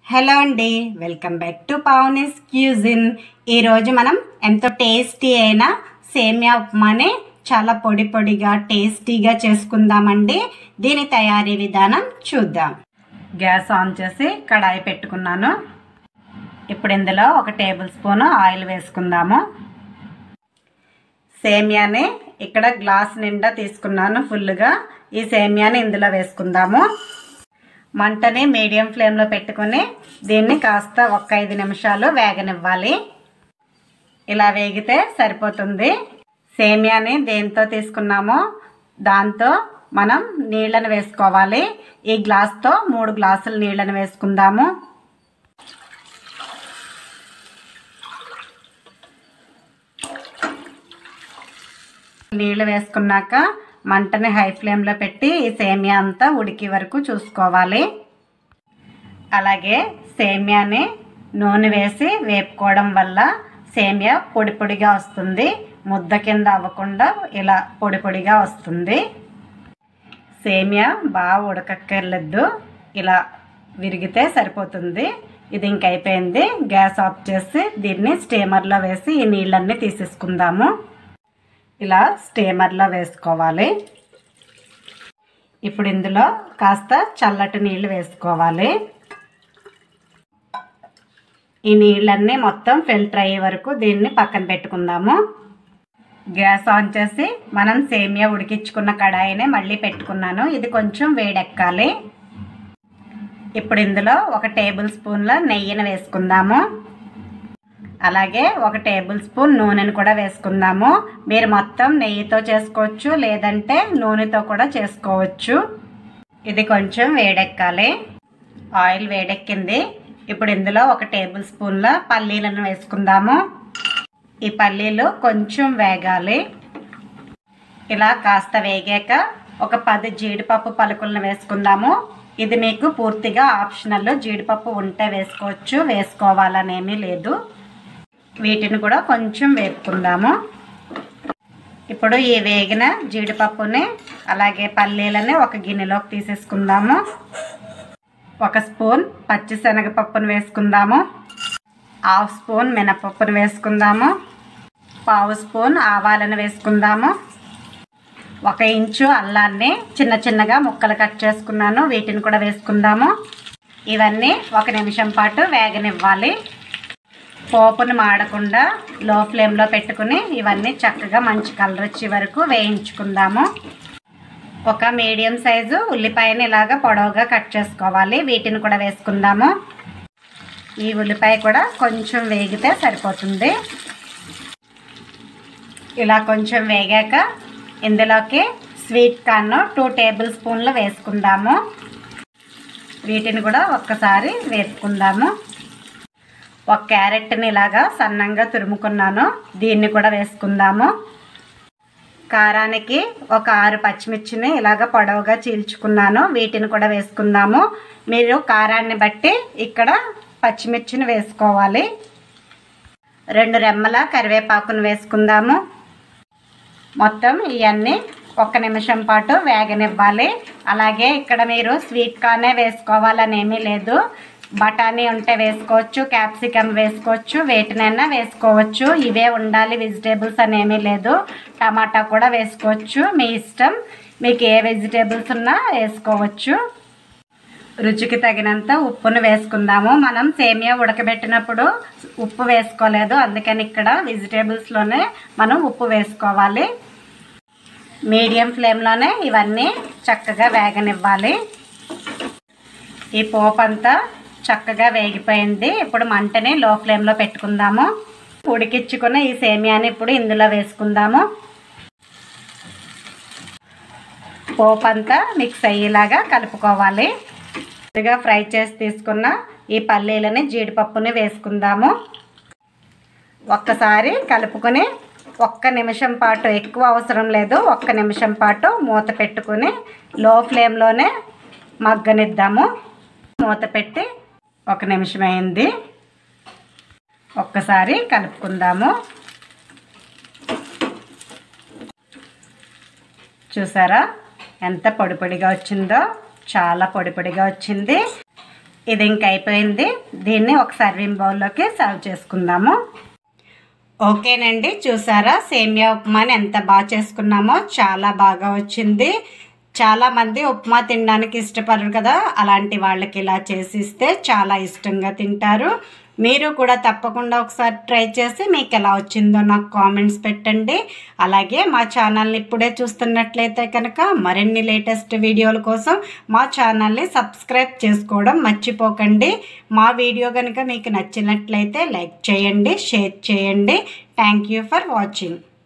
hello అండి welcome back to Pavani's cuisine ఈరోజు మనం ఎంతో టేస్టీ అయిన సేమియా ఉప్మాని చాలా పొడి పొడిగా టేస్టీగా చేసుకుందామండి దీని తయారీ విధానం చూద్దాం గ్యాస్ ఆన్ చేసి కడాయి పెట్టుకున్నాను ఇప్పుడు ఇందులో ఒక టేబుల్ స్పూన్ ఆయిల్ వేసుకుందాము సేమియాని ఇక్కడ గ్లాస్ నిండా తీసుకున్నాను ఫుల్గా ఈ సేమియాని ఇందులో వేసుకుందాము మంటని మీడియం ఫ్లేమ్లో పెట్టుకుని దీన్ని కాస్త ఒక ఐదు నిమిషాలు వేగనివ్వాలి ఇలా వేగితే సరిపోతుంది సేమియాని దేంతో తీసుకున్నామో దాంతో మనం నీళ్ళని వేసుకోవాలి ఈ గ్లాస్తో మూడు గ్లాసులు నీళ్ళని వేసుకుందాము నీళ్ళు వేసుకున్నాక మంటని హై ఫ్లేమ్లో పెట్టి ఈ సేమియా అంతా ఉడికి వరకు చూసుకోవాలి అలాగే సేమియాని నూనె వేసి వేపుకోవడం వల్ల సేమియా పొడి పొడిగా వస్తుంది ముద్ద కింద అవ్వకుండా ఇలా పొడి పొడిగా వస్తుంది సేమియా బాగా ఉడకక్కర్లేదు ఇలా విరిగితే సరిపోతుంది ఇది ఇంక అయిపోయింది గ్యాస్ ఆఫ్ చేసి దీన్ని స్టీమర్లో వేసి ఈ నీళ్ళన్నీ తీసేసుకుందాము ఇలా స్టీమర్లో వేసుకోవాలి ఇప్పుడు ఇందులో కాస్త చల్లటి నీళ్ళు వేసుకోవాలి ఈ నీళ్ళన్నీ మొత్తం ఫిల్టర్ అయ్యే వరకు దీన్ని పక్కన పెట్టుకుందాము గ్యాస్ ఆన్ చేసి మనం సేమియా ఉడికించుకున్న కడాయిని మళ్ళీ పెట్టుకున్నాను ఇది కొంచెం వేడెక్కాలి ఇప్పుడు ఇందులో ఒక టేబుల్ స్పూన్ల నెయ్యిని వేసుకుందాము అలాగే ఒక టేబుల్ స్పూన్ నూనెను కూడా వేసుకుందాము మీరు మొత్తం నెయ్యితో చేసుకోవచ్చు లేదంటే నూనెతో కూడా చేసుకోవచ్చు ఇది కొంచెం వేడెక్కాలి ఆయిల్ వేడెక్కింది ఇప్పుడు ఇందులో ఒక టేబుల్ స్పూన్ల పల్లీలను వేసుకుందాము ఈ పల్లీలు కొంచెం వేగాలి ఇలా కాస్త వేగాక ఒక పది జీడిపప్పు పలుకులను వేసుకుందాము ఇది మీకు పూర్తిగా ఆప్షనల్ జీడిపప్పు ఉంటే వేసుకోవచ్చు వేసుకోవాలనేమీ లేదు వీటిని కూడా కొంచెం వేపుకుందాము ఇప్పుడు ఈ వేగిన జీడిపప్పుని అలాగే పల్లీలని ఒక గిన్నెలోకి తీసేసుకుందాము ఒక స్పూన్ పచ్చిశనగపప్పును వేసుకుందాము హాఫ్ స్పూన్ మినపప్పును వేసుకుందాము పావు స్పూన్ ఆవాలను వేసుకుందాము ఒక ఇంచు అల్లాన్ని చిన్న చిన్నగా ముక్కలు కట్ చేసుకున్నాను వీటిని కూడా వేసుకుందాము ఇవన్నీ ఒక నిమిషం పాటు వేగనివ్వాలి పోపును మాడకుండా లో ఫ్లేమ్లో పెట్టుకుని ఇవన్నీ చక్కగా మంచి కలర్ వచ్చే వరకు వేయించుకుందాము ఒక మీడియం సైజు ఉల్లిపాయని ఇలాగ పొడవుగా కట్ చేసుకోవాలి వీటిని కూడా వేసుకుందాము ఈ ఉల్లిపాయ కూడా కొంచెం వేగితే సరిపోతుంది ఇలా కొంచెం వేగాక ఇందులోకి స్వీట్ కార్న్ టూ టేబుల్ స్పూన్లు వేసుకుందాము వీటిని కూడా ఒక్కసారి వేసుకుందాము ఒక క్యారెట్ని ఇలాగా సన్నంగా తురుముకున్నాను దీన్ని కూడా వేసుకుందాము కారానికి ఒక ఆరు పచ్చిమిర్చిని ఇలాగ పొడవుగా చీల్చుకున్నాను వీటిని కూడా వేసుకుందాము మీరు కారాన్ని బట్టి ఇక్కడ పచ్చిమిర్చిని వేసుకోవాలి రెండు రెమ్మల కరివేపాకును వేసుకుందాము మొత్తం ఇవన్నీ ఒక్క నిమిషం పాటు వేగనివ్వాలి అలాగే ఇక్కడ మీరు స్వీట్ కార్నే వేసుకోవాలని ఏమీ లేదు బఠానీ ఉంటే వేసుకోవచ్చు క్యాప్సికమ్ వేసుకోవచ్చు వేటినైనా వేసుకోవచ్చు ఇవే ఉండాలి వెజిటేబుల్స్ అనేమీ లేదు టమాటా కూడా వేసుకోవచ్చు మీ ఇష్టం మీకు ఏ వెజిటేబుల్స్ ఉన్నా వేసుకోవచ్చు రుచికి తగినంత ఉప్పును వేసుకుందాము మనం సేమియా ఉడకబెట్టినప్పుడు ఉప్పు వేసుకోలేదు అందుకని ఇక్కడ వెజిటేబుల్స్లోనే మనం ఉప్పు వేసుకోవాలి మీడియం ఫ్లేమ్లోనే ఇవన్నీ చక్కగా వేగనివ్వాలి ఈ పోపు అంతా చక్కగా వేగిపోయింది ఇప్పుడు మంటని లో ఫ్లేమ్లో పెట్టుకుందాము ఉడికించుకున్న ఈ సేమియాని ఇప్పుడు ఇందులో వేసుకుందాము పోపు అంతా మిక్స్ అయ్యేలాగా కలుపుకోవాలి కొద్దిగా ఫ్రై చేసి తీసుకున్న ఈ పల్లీలని జీడిపప్పుని వేసుకుందాము ఒక్కసారి కలుపుకొని ఒక్క నిమిషం పాటు ఎక్కువ అవసరం లేదు ఒక్క నిమిషం పాటు మూత పెట్టుకుని లో ఫ్లేమ్లోనే మగ్గనిద్దాము మూత పెట్టి ఒక నిమిషం అయింది ఒక్కసారి కలుపుకుందాము చూసారా ఎంత పొడి పొడిగా వచ్చిందో చాలా పొడి పొడిగా వచ్చింది ఇది ఇంక అయిపోయింది దీన్ని ఒక సర్వింగ్ బౌల్లోకి సర్వ్ చేసుకుందాము ఓకేనండి చూసారా సేమియా ఉప్మాని ఎంత బాగా చేసుకున్నామో చాలా బాగా వచ్చింది చాలా మంది ఉప్మా తినడానికి ఇష్టపడరు కదా అలాంటి వాళ్ళకి ఇలా చేసి ఇస్తే చాలా ఇష్టంగా తింటారు మీరు కూడా తప్పకుండా ఒకసారి ట్రై చేసి మీకు ఎలా వచ్చిందో నాకు కామెంట్స్ పెట్టండి అలాగే మా ఛానల్ని ఇప్పుడే చూస్తున్నట్లయితే కనుక మరిన్ని లేటెస్ట్ వీడియోల కోసం మా ఛానల్ని సబ్స్క్రైబ్ చేసుకోవడం మర్చిపోకండి మా వీడియో కనుక మీకు నచ్చినట్లయితే లైక్ చేయండి షేర్ చేయండి థ్యాంక్ యూ ఫర్ వాచింగ్